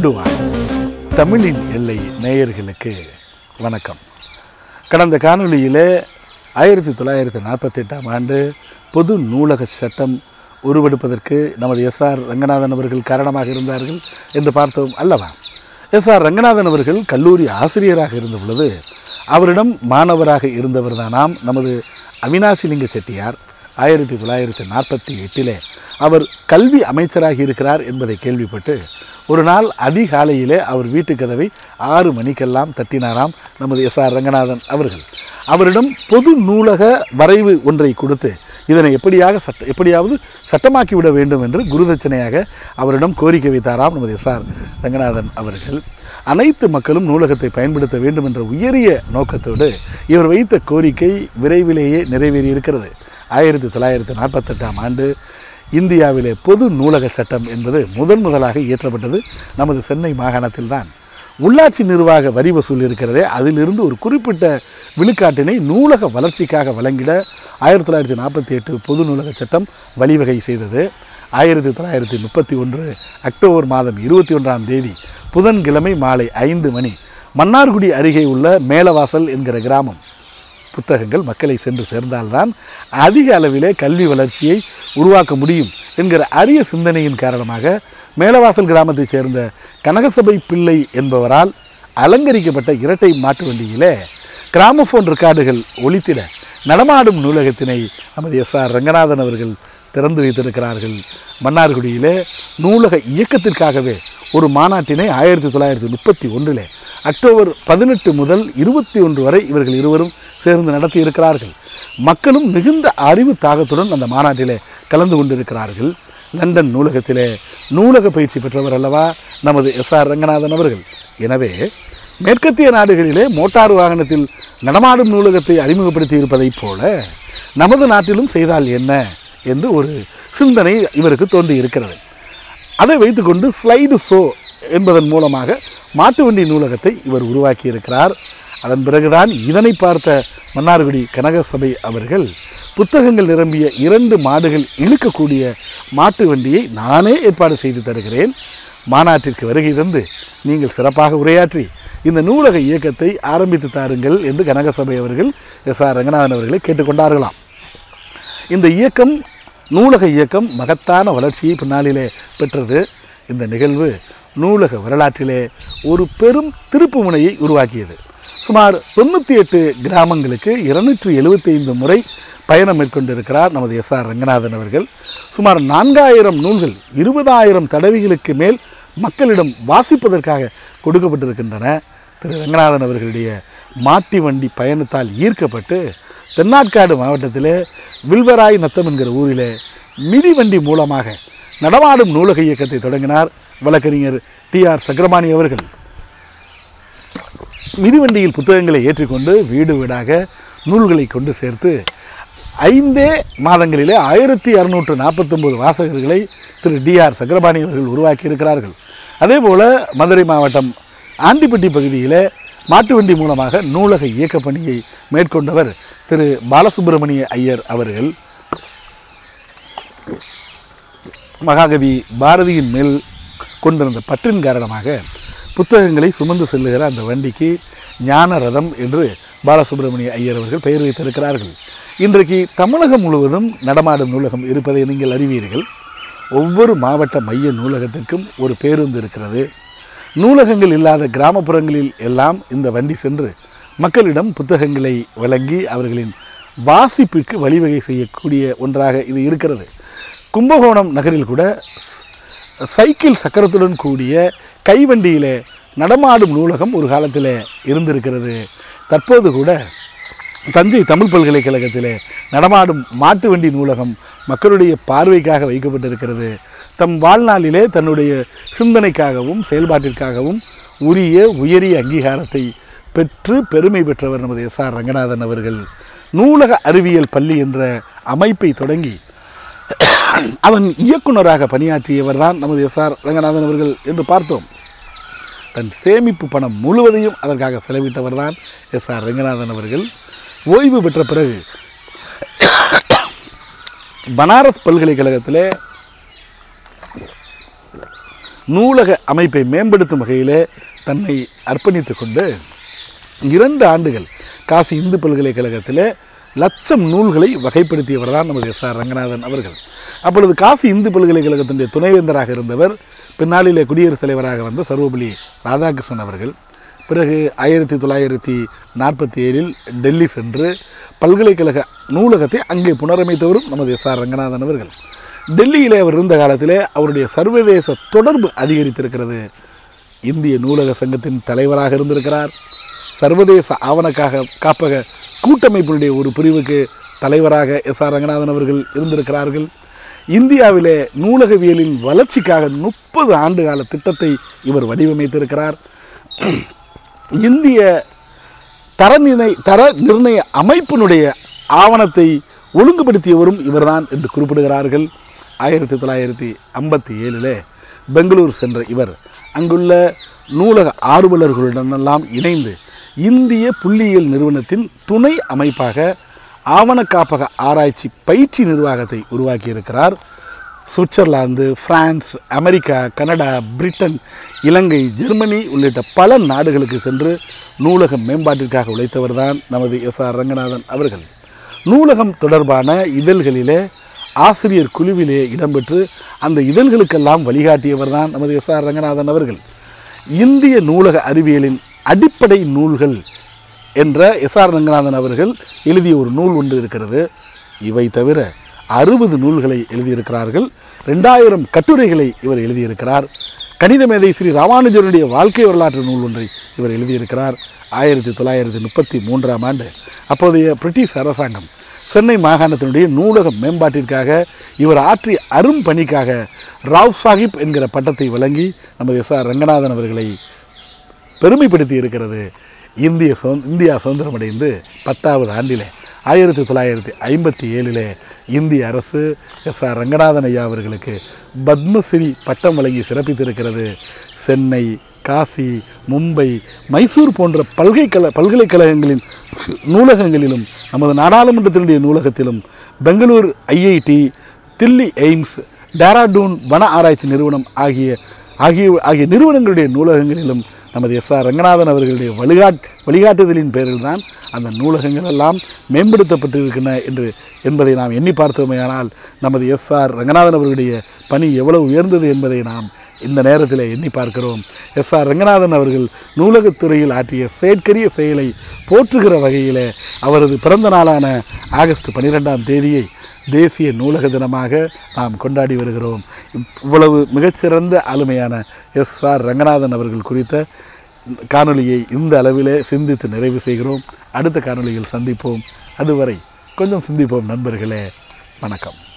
ஓடுவான் தமிழின் எல்லை நேயர்களுக்கு வணக்கம் கடந்த காணொளியிலே ஆயிரத்தி தொள்ளாயிரத்தி நாற்பத்தெட்டாம் ஆண்டு பொது நூலக சட்டம் உருவெடுப்பதற்கு நமது எஸ்ஆர் ரங்கநாதன் அவர்கள் காரணமாக இருந்தார்கள் என்று பார்த்தோம் அல்லவா எஸ்ஆர் ரங்கநாதன் அவர்கள் கல்லூரி ஆசிரியராக இருந்த பொழுது அவரிடம் மாணவராக இருந்தவர்தானாம் நமது அவினாசிலிங்க செட்டியார் ஆயிரத்தி தொள்ளாயிரத்தி நாற்பத்தி எட்டிலே அவர் கல்வி அமைச்சராக இருக்கிறார் என்பதை கேள்விப்பட்டு ஒரு நாள் அதிகாலையிலே அவர் வீட்டு கதவை ஆறு மணிக்கெல்லாம் தட்டினாராம் நமது எஸ் ஆர் ரங்கநாதன் அவர்கள் அவரிடம் பொது நூலக வரைவு ஒன்றை கொடுத்து இதனை எப்படியாக சட்ட எப்படியாவது சட்டமாக்கி விட வேண்டும் என்று குருதட்சணையாக அவரிடம் கோரிக்கை வைத்தாராம் நமது எஸ் ஆர் ரங்கநாதன் அவர்கள் அனைத்து மக்களும் நூலகத்தை பயன்படுத்த வேண்டும் என்ற உயரிய நோக்கத்தோடு இவர் வைத்த கோரிக்கை விரைவிலேயே நிறைவேறியிருக்கிறது ஆயிரத்தி தொள்ளாயிரத்தி நாற்பத்தெட்டாம் ஆண்டு இந்தியாவிலே பொது நூலக சட்டம் என்பது முதன் முதலாக இயற்றப்பட்டது நமது சென்னை மாகாணத்தில்தான் உள்ளாட்சி நிர்வாக வரி வசூல் இருக்கிறதே அதிலிருந்து ஒரு குறிப்பிட்ட விழுக்காட்டினை நூலக வளர்ச்சிக்காக வழங்கிட ஆயிரத்தி தொள்ளாயிரத்தி நாற்பத்தி எட்டு பொது நூலக சட்டம் வழிவகை செய்தது ஆயிரத்தி தொள்ளாயிரத்தி முப்பத்தி ஒன்று அக்டோபர் மாதம் இருபத்தி ஒன்றாம் தேதி புதன்கிழமை மாலை ஐந்து மணி மன்னார்குடி அருகே உள்ள மேலவாசல் என்கிற கிராமம் புத்தகங்கள் மக்களை சென்று சேர்ந்தால்தான் அதிக அளவிலே கல்வி வளர்ச்சியை உருவாக்க முடியும் என்கிற அரிய சிந்தனையின் காரணமாக மேலவாசல் கிராமத்தைச் சேர்ந்த கனகசபை பிள்ளை என்பவரால் அலங்கரிக்கப்பட்ட இரட்டை மாட்டு வண்டியிலே கிராமபோன் ரெக்கார்டுகள் ஒலித்திட நடமாடும் நூலகத்தினை நமது எஸ் ஆர் ரங்கநாதன் அவர்கள் திறந்து வைத்திருக்கிறார்கள் மன்னார்குடியிலே நூலக இயக்கத்திற்காகவே ஒரு மாநாட்டினை ஆயிரத்தி தொள்ளாயிரத்தி முப்பத்தி ஒன்றிலே அக்டோபர் பதினெட்டு முதல் இருபத்தி ஒன்று வரை இவர்கள் இருவரும் சேர்ந்து நடத்தி இருக்கிறார்கள் மக்களும் மிகுந்த அறிவு தாகத்துடன் அந்த மாநாட்டிலே கலந்து கொண்டிருக்கிறார்கள் லண்டன் நூலகத்திலே நூலக பயிற்சி பெற்றவர் அல்லவா நமது எஸ் ஆர் ரங்கநாதன் அவர்கள் எனவே மேற்கத்திய நாடுகளிலே மோட்டார் வாகனத்தில் நடமாடும் நூலகத்தை அறிமுகப்படுத்தி இருப்பதைப் போல நமது நாட்டிலும் செய்தால் என்ன என்று ஒரு சிந்தனை இவருக்கு தோன்றி இருக்கிறது அதை வைத்துக்கொண்டு ஸ்லைடு ஷோ என்பதன் மூலமாக மாட்டு வண்டி நூலகத்தை இவர் உருவாக்கி இருக்கிறார் அதன் பிறகுதான் இதனை பார்த்த மன்னார்குடி கனகசபை அவர்கள் புத்தகங்கள் நிரம்பிய இரண்டு மாடுகள் இழுக்கக்கூடிய மாட்டு வண்டியை நானே ஏற்பாடு செய்து தருகிறேன் மாநாட்டிற்கு வருகை தந்து நீங்கள் சிறப்பாக உரையாற்றி இந்த நூலக இயக்கத்தை ஆரம்பித்து தாருங்கள் என்று கனகசபை அவர்கள் எஸ் ஆர் ரங்கநாதன் அவர்களை கேட்டுக்கொண்டார்களாம் இந்த இயக்கம் நூலக இயக்கம் மகத்தான வளர்ச்சியை பின்னாளிலே பெற்றது இந்த நிகழ்வு நூலக வரலாற்றிலே ஒரு பெரும் திருப்பு முனையை உருவாக்கியது சுமார் தொண்ணூற்றி எட்டு கிராமங்களுக்கு இருநூற்றி எழுபத்தைந்து முறை பயணம் மேற்கொண்டிருக்கிறார் நமது எஸ் ஆர் ரங்கநாதன் அவர்கள் சுமார் நான்காயிரம் நூல்கள் இருபதாயிரம் தடவைகளுக்கு மேல் மக்களிடம் வாசிப்பதற்காக கொடுக்கப்பட்டிருக்கின்றன திரு ரங்கநாதன் அவர்களுடைய மாட்டி வண்டி பயணத்தால் ஈர்க்கப்பட்டு தென்னாட்காடு மாவட்டத்திலே வில்வராய் நத்தம் என்கிற ஊரிலே மிதிவண்டி மூலமாக நடமாடும் நூலக இயக்கத்தை தொடங்கினார் வழக்கறிஞர் டி ஆர் சக்கரபாணி அவர்கள் மிதிவண்டியில் புத்தகங்களை ஏற்றிக்கொண்டு வீடு வீடாக நூல்களை கொண்டு சேர்த்து ஐந்தே மாதங்களிலே ஆயிரத்தி அறுநூற்று நாற்பத்தொம்பது வாசகர்களை திரு டி ஆர் சக்கரபாணி அவர்கள் உருவாக்கி இருக்கிறார்கள் அதே போல் மதுரை மாவட்டம் ஆண்டிப்பட்டி பகுதியிலே மாட்டு வண்டி மூலமாக நூலக இயக்க பணியை மேற்கொண்டவர் திரு பாலசுப்பிரமணிய ஐயர் அவர்கள் மகாகவி பாரதியின் மேல் கொண்டிருந்த பற்றின் காரணமாக புத்தகங்களை சுமந்து செல்லுகிற அந்த வண்டிக்கு ஞான ரதம் என்று பாலசுப்பிரமணிய ஐயர் அவர்கள் பெயர் வைத்திருக்கிறார்கள் இன்றைக்கு தமிழகம் முழுவதும் நடமாடும் நூலகம் இருப்பதை நீங்கள் அறிவீர்கள் ஒவ்வொரு மாவட்ட மைய நூலகத்திற்கும் ஒரு பேருந்து இருக்கிறது நூலகங்கள் இல்லாத கிராமப்புறங்களில் எல்லாம் இந்த வண்டி சென்று மக்களிடம் புத்தகங்களை வழங்கி அவர்களின் வாசிப்பிற்கு வழிவகை செய்யக்கூடிய ஒன்றாக இது இருக்கிறது கும்பகோணம் நகரில் கூட ஸ்- சைக்கிள் சக்கரத்துடன் கூடிய கைவண்டியிலே நடமாடும் நூலகம் ஒரு காலத்தில் இருந்திருக்கிறது தற்போது கூட தஞ்சை தமிழ் பல்கலைக்கழகத்திலே நடமாடும் மாட்டு வண்டி நூலகம் மக்களுடைய பார்வைக்காக வைக்கப்பட்டிருக்கிறது தம் வாழ்நாளிலே தன்னுடைய சிந்தனைக்காகவும் செயல்பாட்டிற்காகவும் உரிய உயரிய அங்கீகாரத்தை பெற்று பெருமை பெற்றவர் நமது எஸ் ஆர் ரங்கநாதன் அவர்கள் நூலக அறிவியல் பள்ளி என்ற அமைப்பை தொடங்கி அவன் இயக்குனராக பணியாற்றியவர் தான் நமது எஸ் ஆர் ரங்கநாதன் அவர்கள் என்று பார்த்தோம் தன் சேமிப்பு பணம் முழுவதையும் அதற்காக செலவிட்டவர் தான் எஸ் ஆர் ரங்கநாதன் அவர்கள் ஓய்வு பெற்ற பிறகு பனாரஸ் பல்கலைக்கழகத்திலே நூலக அமைப்பை மேம்படுத்தும் வகையிலே தன்னை அர்ப்பணித்து கொண்டு இரண்டு ஆண்டுகள் காசி இந்து பல்கலைக்கழகத்தில் லட்சம் நூல்களை வகைப்படுத்தியவர் தான் நமது எஸ் ஆர் ரங்கநாதன் அவர்கள் அப்பொழுது காசி இந்து பல்கலைக்கழகத்தினுடைய துணைவேந்தராக இருந்தவர் பின்னாளிலே குடியரசுத் தலைவராக வந்த சர்வபள்ளி ராதாகிருஷ்ணன் அவர்கள் பிறகு ஆயிரத்தி தொள்ளாயிரத்தி நாற்பத்தி ஏழில் டெல்லி சென்று பல்கலைக்கழக நூலகத்தை அங்கே புனரமைத்தவரும் நமது எஸ் ஆர் ரங்கநாதன் அவர்கள் டெல்லியிலே அவர் இருந்த காலத்திலே அவருடைய சர்வதேச தொடர்பு அதிகரித்திருக்கிறது இந்திய நூலக சங்கத்தின் தலைவராக இருந்திருக்கிறார் சர்வதேச ஆவணக்காக காப்பக கூட்டமைப்பினுடைய ஒரு பிரிவுக்கு தலைவராக எஸ் ஆர் ரங்கநாதன் அவர்கள் இருந்திருக்கிறார்கள் இந்தியாவிலே நூலகவியலின் வளர்ச்சிக்காக முப்பது ஆண்டு கால திட்டத்தை இவர் வடிவமைத்திருக்கிறார் இந்திய தரநிர்ணய தர நிர்ணய அமைப்பினுடைய ஆவணத்தை ஒழுங்குபடுத்தியவரும் இவர்தான் என்று குறிப்பிடுகிறார்கள் ஆயிரத்தி தொள்ளாயிரத்தி ஐம்பத்தி ஏழில் பெங்களூர் சென்ற இவர் அங்குள்ள நூலக ஆர்வலர்களுடனெல்லாம் இணைந்து இந்திய புள்ளியியல் நிறுவனத்தின் துணை அமைப்பாக ஆவண காப்பக ஆராய்ச்சி பயிற்சி நிர்வாகத்தை உருவாக்கியிருக்கிறார் Switzerland France America Canada Britain Ilangai Germany உள்ளிட்ட பல நாடுகளுக்கு சென்று நூலக மேம்பாட்டிற்காக உழைத்தவர் தான் நமது எஸ் ஆர் ரங்கநாதன் அவர்கள் நூலகம் தொடர்பான இதழ்களிலே ஆசிரியர் குழுவிலே இடம்பெற்று அந்த இதழ்களுக்கெல்லாம் வழிகாட்டியவர் தான் நமது எஸ் ஆர் ரங்கநாதன் அவர்கள் இந்திய நூலக அறிவியலின் அடிப்படை நூல்கள் என்ற எஸ் ஆர் ரங்கநாதன் அவர்கள் எழுதிய ஒரு நூல் ஒன்று இருக்கிறது இவை தவிர அறுபது நூல்களை எழுதியிருக்கிறார்கள் ரெண்டாயிரம் கட்டுரைகளை இவர் எழுதியிருக்கிறார் கணித மேதை ஸ்ரீ ராமானுஜருடைய வாழ்க்கை வரலாற்று நூல் ஒன்றை இவர் எழுதியிருக்கிறார் ஆயிரத்தி தொள்ளாயிரத்தி முப்பத்தி மூன்றாம் ஆண்டு அப்போதைய பிரிட்டிஷ் அரசாங்கம் சென்னை மாகாணத்தினுடைய நூலக மேம்பாட்டிற்காக இவர் ஆற்றிய அரும் பணிக்காக ராவ் சாஹிப் என்கிற பட்டத்தை வழங்கி நமது எஸ் ஆர் ரங்கநாதன் அவர்களை பெருமைப்படுத்தி இருக்கிறது இந்திய சுத இந்தியா சுதந்திரமடைந்து பத்தாவது ஆண்டிலே ஆயிரத்தி தொள்ளாயிரத்தி ஐம்பத்தி ஏழிலே இந்திய அரசு எஸ் ஆர் ரங்கநாதன் ஐயா அவர்களுக்கு பத்மஸ்ரீ பட்டம் வழங்கி சிறப்பித்திருக்கிறது சென்னை காசி மும்பை மைசூர் போன்ற பல்கலைக்கழ பல்கலைக்கழகங்களின் நூலகங்களிலும் நமது நாடாளுமன்றத்தினுடைய நூலகத்திலும் பெங்களூர் ஐஐடி தில்லி எய்ம்ஸ் டேராடூன் வன ஆராய்ச்சி நிறுவனம் ஆகிய ஆகிய ஆகிய நிறுவனங்களுடைய நூலகங்களிலும் நமது எஸ் ஆர் ரங்கநாதன் அவர்களுடைய வழிகாட் வழிகாட்டுதலின் பேரில் தான் அந்த நூலகங்கள் எல்லாம் மேம்படுத்தப்பட்டிருக்கின்றன என்று என்பதை நாம் எண்ணி பார்த்தோமேயானால் நமது எஸ் ஆர் ரங்கநாதன் அவர்களுடைய பணி எவ்வளவு உயர்ந்தது என்பதை நாம் இந்த நேரத்தில் எண்ணி பார்க்கிறோம் எஸ் ஆர் ரங்கநாதன் அவர்கள் நூலகத்துறையில் ஆற்றிய செயற்கரிய செயலை போற்றுகிற வகையில் அவரது பிறந்த நாளான ஆகஸ்ட் பன்னிரெண்டாம் தேதியை தேசிய நூலக தினமாக நாம் கொண்டாடி வருகிறோம் இவ்வளவு மிகச்சிறந்த ஆளுமையான எஸ் ஆர் ரங்கநாதன் அவர்கள் குறித்த காணொளியை இந்த அளவிலே சிந்தித்து நிறைவு செய்கிறோம் அடுத்த காணொளியில் சந்திப்போம் அதுவரை கொஞ்சம் சிந்திப்போம் நண்பர்களே வணக்கம்